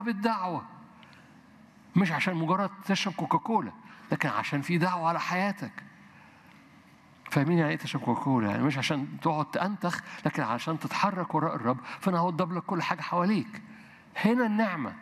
بالدعوة مش عشان مجرد تشرب كوكاكولا لكن عشان في دعوة على حياتك فاهمين يعني ايه تشرب كوكاكولا يعني مش عشان تقعد تأنتخ لكن عشان تتحرك وراء الرب فانا هوضب لك كل حاجة حواليك هنا النعمة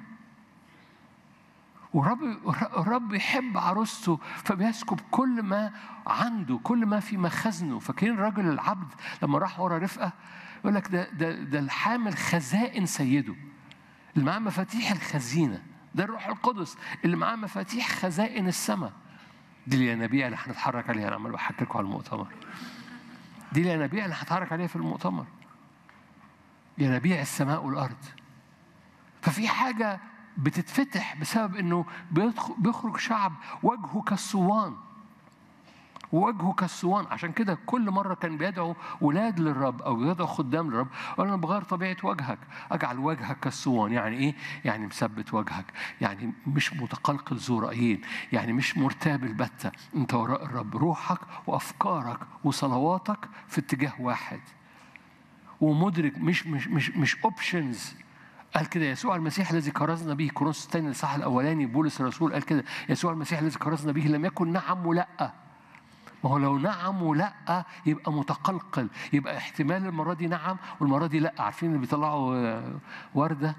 ورب الرب يحب عروسته فبيسكب كل ما عنده كل ما في مخزنه فاكرين الراجل العبد لما راح ورا رفقه يقول لك ده ده ده الحامل خزائن سيده اللي معاه مفاتيح الخزينه ده الروح القدس اللي معاه مفاتيح خزائن السماء دي الينابيع اللي هنتحرك عليها انا عمال بحكي لكم على المؤتمر دي الينابيع اللي هتحرك عليها في المؤتمر ينابيع السماء والارض ففي حاجه بتتفتح بسبب انه بيخرج شعب وجهه كالصوان وجهه كالصوان عشان كده كل مره كان بيدعو ولاد للرب او بيدعو خدام للرب قال انا بغير طبيعه وجهك اجعل وجهك كالصوان يعني ايه يعني مثبت وجهك يعني مش متقلقل ذو رايين يعني مش مرتاب البته انت وراء الرب روحك وافكارك وصلواتك في اتجاه واحد ومدرك مش مش مش مش اوبشنز قال كده يسوع المسيح الذي كرزنا به كورنثوس الثاني الاصحاح الاولاني بولس الرسول قال كده يسوع المسيح الذي كرزنا به لم يكن نعم ولا ما هو لو نعم ولا يبقى متقلقل يبقى احتمال المره دي نعم والمره دي لا عارفين اللي بيطلعوا ورده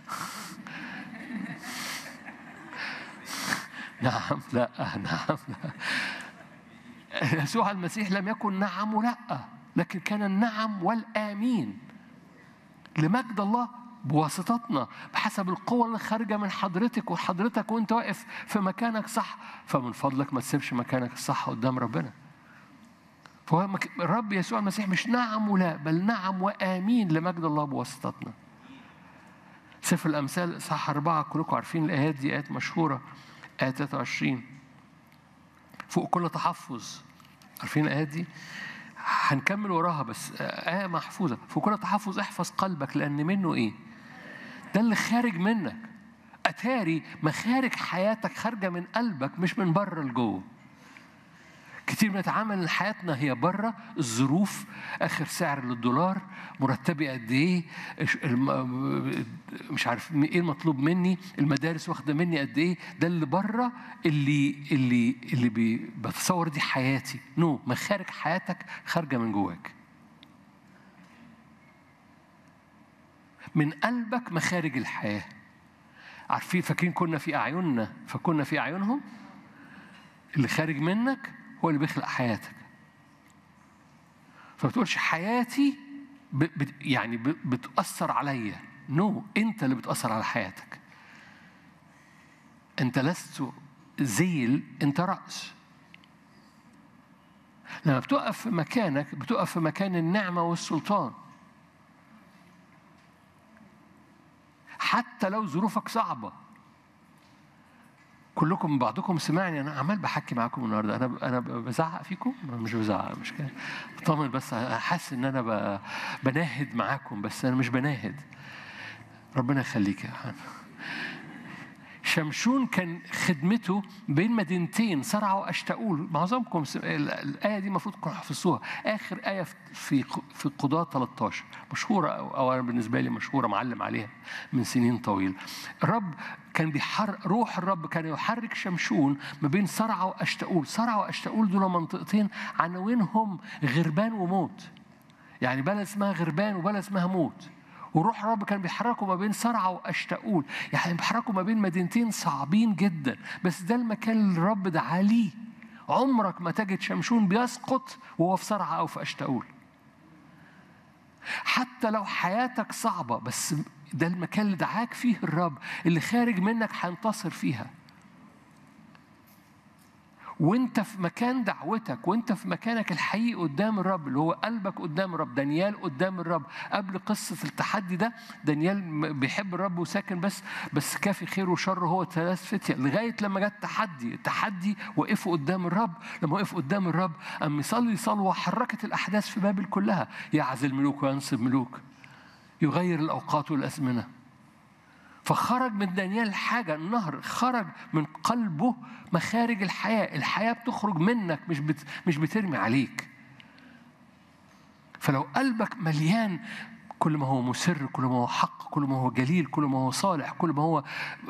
نعم لا نعم لا يسوع المسيح لم يكن نعم ولا لكن كان النعم والامين لمجد الله بواسطتنا بحسب القوة اللي خارجة من حضرتك وحضرتك وانت واقف في مكانك صح فمن فضلك ما تسيبش مكانك الصح قدام ربنا فهو الرب يسوع المسيح مش نعم ولا بل نعم وآمين لمجد الله بواسطتنا سفر الأمثال صح أربعة كلكم عارفين الآيات دي آيات مشهورة آية 23 فوق كل تحفظ عارفين الآيات دي؟ هنكمل وراها بس آية محفوظة فوق كل تحفظ احفظ قلبك لأن منه إيه؟ ده اللي خارج منك أتاري مخارج حياتك خارجة من قلبك مش من بره لجوه كتير بنتعامل ان حياتنا هي بره الظروف اخر سعر للدولار مرتبي قد ايه مش عارف ايه المطلوب مني المدارس واخده مني قد ايه ده اللي بره اللي اللي اللي بي بتصور دي حياتي نو no. مخارج حياتك خارجه من جواك من قلبك مخارج الحياه عارفين فاكرين كنا في اعيننا فكنا في اعينهم اللي خارج منك هو اللي بيخلق حياتك فما بتقولش حياتي ب... ب... يعني ب... بتأثر عليا نو no. انت اللي بتأثر على حياتك انت لست ذيل انت رأس لما بتقف في مكانك بتقف في مكان النعمة والسلطان حتى لو ظروفك صعبه كلكم بعضكم سمعني انا عمال بحكي معاكم النهارده انا انا بزعق فيكم مش بزعق مش كده طمن بس حاسس ان انا بناهد معاكم بس انا مش بناهد ربنا يخليك يا حنا شمشون كان خدمته بين مدينتين صرع واشتاول معظمكم الايه دي المفروض تكونوا حفظوها اخر ايه في في قضاه 13 مشهوره او انا بالنسبه لي مشهوره معلم عليها من سنين طويله الرب كان بيحر روح الرب كان يحرك شمشون ما بين صرع واشتاول صرع واشتاول دول منطقتين عناوينهم غربان وموت يعني بلد اسمها غربان وبلد اسمها موت وروح الرب كان بيحركوا ما بين صرعة وأشتاؤول يعني بيحركوا ما بين مدينتين صعبين جدا بس ده المكان اللي الرب دعا ليه عمرك ما تجد شمشون بيسقط وهو في صرعة أو في أشتاؤول حتى لو حياتك صعبة بس ده المكان اللي دعاك فيه الرب اللي خارج منك هينتصر فيها وانت في مكان دعوتك وانت في مكانك الحقيقي قدام الرب اللي هو قلبك قدام الرب دانيال قدام الرب قبل قصة التحدي ده دانيال بيحب الرب وساكن بس بس كافي خير وشر هو ثلاث فتية لغاية لما جت التحدي التحدي وقفوا قدام الرب لما وقفوا قدام الرب قام يصلي صلوة حركت الأحداث في بابل كلها يعزل ملوك وينصب ملوك يغير الأوقات والأزمنة فخرج من دانيال حاجة النهر خرج من قلبه مخارج الحياة الحياة بتخرج منك مش بت مش بترمي عليك فلو قلبك مليان كل ما هو مسر كل ما هو حق كل ما هو جليل كل ما هو صالح كل ما هو